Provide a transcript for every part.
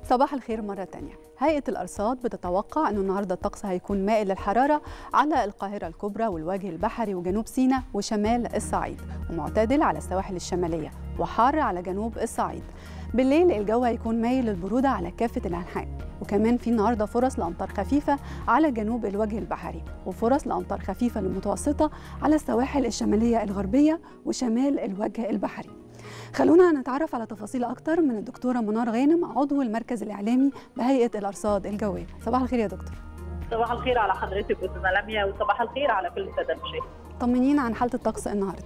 صباح الخير مرة تانية هيئة الأرصاد بتتوقع أنه النهاردة الطقس هيكون مائل للحرارة على القاهرة الكبرى والوجه البحري وجنوب سيناء وشمال الصعيد ومعتدل على السواحل الشمالية وحار على جنوب الصعيد بالليل الجو هيكون مايل للبرودة على كافة الأنحاء وكمان في النهاردة فرص لأمطار خفيفة على جنوب الوجه البحري وفرص لأمطار خفيفة للمتوسطة على السواحل الشمالية الغربية وشمال الوجه البحري خلونا نتعرف على تفاصيل أكتر من الدكتورة منار غانم عضو المركز الإعلامي بهيئة الأرصاد الجوية صباح الخير يا دكتور صباح الخير على حضرتك استاذه لميا وصباح الخير على كل الساده المشاهدين طمنينا عن حالة الطقس النهاردة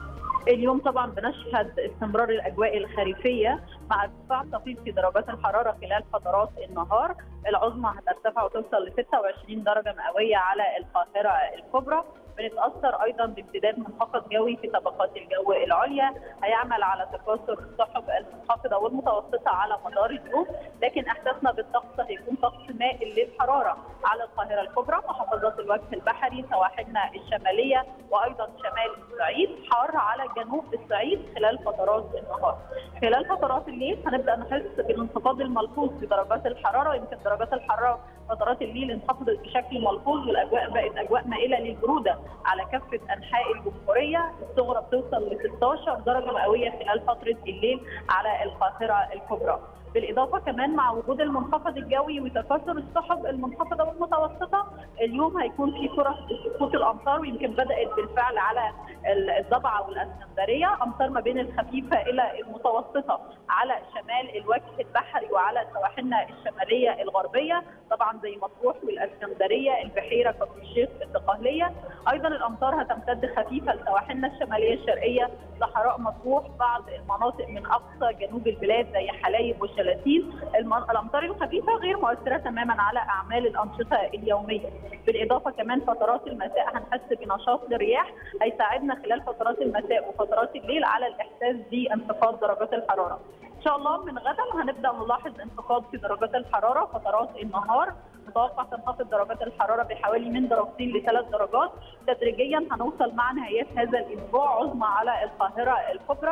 اليوم طبعا بنشهد استمرار الاجواء الخريفيه مع ارتفاع طفيف في درجات الحراره خلال فترات النهار العظمى هترتفع وتوصل ل 26 درجه مئويه على القاهره الكبرى بنتاثر ايضا بامتداد منخفض جوي في طبقات الجو العليا هيعمل على تكاثر السحب المنخفضه والمتوسطه على مدار اليوم لكن احساسنا بالطقس هيكون طقس مائل للحراره على القاهره الكبرى محافظات الوجه البحري سواحلنا الشماليه وايضا شمال الصعيد حار على جنوب الصعيد خلال فترات النهار خلال فترات الليل هنبدا نحس بالانخفاض الملحوظ في درجات الحراره يمكن درجات الحراره فترات الليل انخفضت بشكل ملحوظ والاجواء بقت اجواء مائله للبروده على كافه انحاء الجمهوريه الصغرى بتوصل ل 16 درجه مئويه خلال فتره الليل على القاهره الكبرى بالاضافه كمان مع وجود المنخفض الجوي وتكاثر السحب المنخفضه والمتوسطه اليوم هيكون في فرص سقوط الامطار ويمكن بدات بالفعل على الضبعه والاسكندريه امطار ما بين الخفيفه الى المتوسطه على شمال الوجه البحري وعلى سواحلنا الشماليه الغربيه طبعا زي مطروح والاسكندريه البحيره كفر الشيخ الدقهليه ايضا الامطار هتمتد خفيفه لسواحلنا الشماليه الشرقيه صحراء مطروح بعض المناطق من اقصى جنوب البلاد زي حلايب والشلاتين الامطار الخفيفه غير مؤثره تماما على اعمال الانشطه اليوميه بالاضافه كمان فترات المساء هنحس بنشاط للرياح هيساعدنا خلال فترات المساء وفترات الليل على الاحساس بانخفاض درجات الحراره ان شاء الله من غدا هنبدا نلاحظ انخفاض في درجات الحراره فترات النهار متوقع تنخفض درجات الحراره بحوالي من درجتين لثلاث درجات تدريجيا هنوصل مع نهايات هذا الاسبوع عظمى على القاهره الكبرى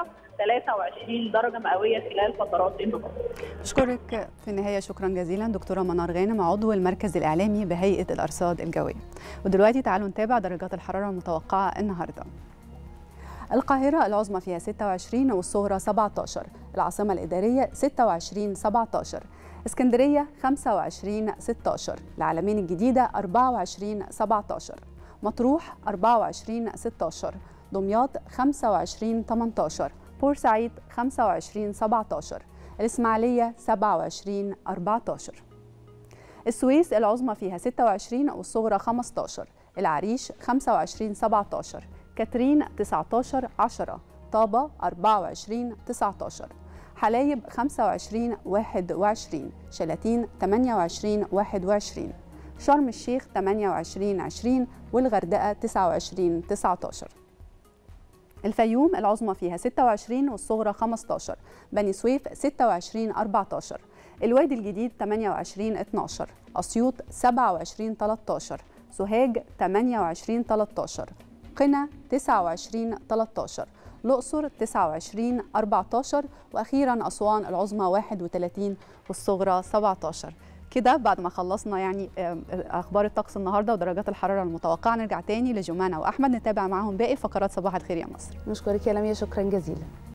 23 درجه مئويه خلال فترات النهار. أشكرك في النهاية شكرا جزيلا دكتورة منار غانم عضو المركز الإعلامي بهيئة الأرصاد الجوية ودلوقتي تعالوا نتابع درجات الحرارة المتوقعة النهاردة القاهرة العظمى فيها 26 والصغرى 17 العاصمة الإدارية 26 17 اسكندرية 25 16 العالمين الجديدة 24 17 مطروح 24 16 دمياط 25 18 بورسعيد 25 17 الإسماعيلية 27 14 السويس العظمى فيها 26 والصغرى 15 العريش 25 17 كاترين 19 10 طابة 24 19 حلايب 25 21 شلاتين 28 21 شرم الشيخ 28 20 والغردقة 29 19 الفيوم العظمى فيها 26 والصغرى 15 بني سويف 26 14 الوادي الجديد 28 12 أسيوط 27 13 سوهاج 28 13 قنا 29 13 الأقصر 29 14 وأخيرا أسوان العظمى 31 والصغرى 17 كده بعد ما خلصنا يعني اخبار الطقس النهارده ودرجات الحراره المتوقعه نرجع تاني لجمانه واحمد نتابع معاهم باقي فقرات صباح الخير يا مصر نشكرك يا لميا شكرا جزيلا